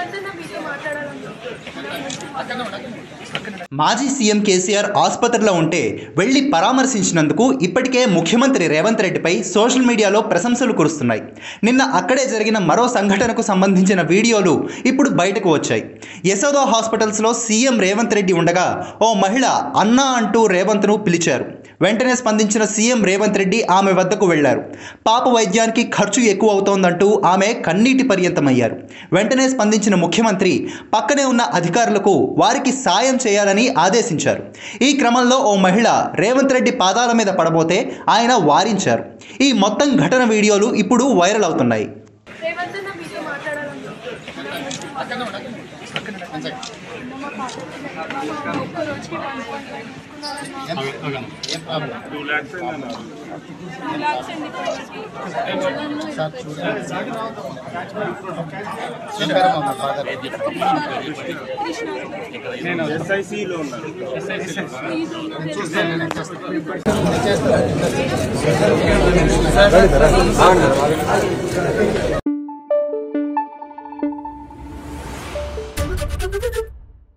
రేవంత్ అన్న మీతో మాట్లాడాలని మాజీ సీఎం కేసీఆర్ ఆసుపత్రిలో ఉంటే వెళ్లి పరామర్శించినందుకు ఇప్పటికే ముఖ్యమంత్రి రేవంత్ రెడ్డిపై సోషల్ మీడియాలో ప్రశంసలు కురుస్తున్నాయి నిన్న అక్కడే జరిగిన మరో సంఘటనకు సంబంధించిన వీడియోలు ఇప్పుడు బయటకు వచ్చాయి యశోదా హాస్పిటల్స్లో సీఎం రేవంత్ రెడ్డి ఉండగా ఓ మహిళ అన్నా అంటూ రేవంత్ను పిలిచారు వెంటనే స్పందించిన సీఎం రేవంత్ రెడ్డి ఆమె వద్దకు వెళ్లారు పాప వైద్యానికి ఖర్చు ఎక్కువ అవుతోందంటూ ఆమె కన్నీటి పర్యంతమయ్యారు వెంటనే స్పందించిన ముఖ్యమంత్రి పక్కనే ఉన్న అధికారులకు వారికి సాయం చేయాలని ఆదేశించారు ఈ క్రమంలో ఓ మహిళ రేవంత్ రెడ్డి పాదాల మీద పడబోతే ఆయన వారించారు ఈ మొత్తం ఘటన వీడియోలు ఇప్పుడు వైరల్ అవుతున్నాయి రేవంత్ అన్న మీతో మాట్లాడాలని ఒక్క రోజుకి one point five two lakhs అయిందన్న టూ ల్యాక్స్ అండి నేను ఎస్ఐసిలో ఉన్నాను కృష్ణ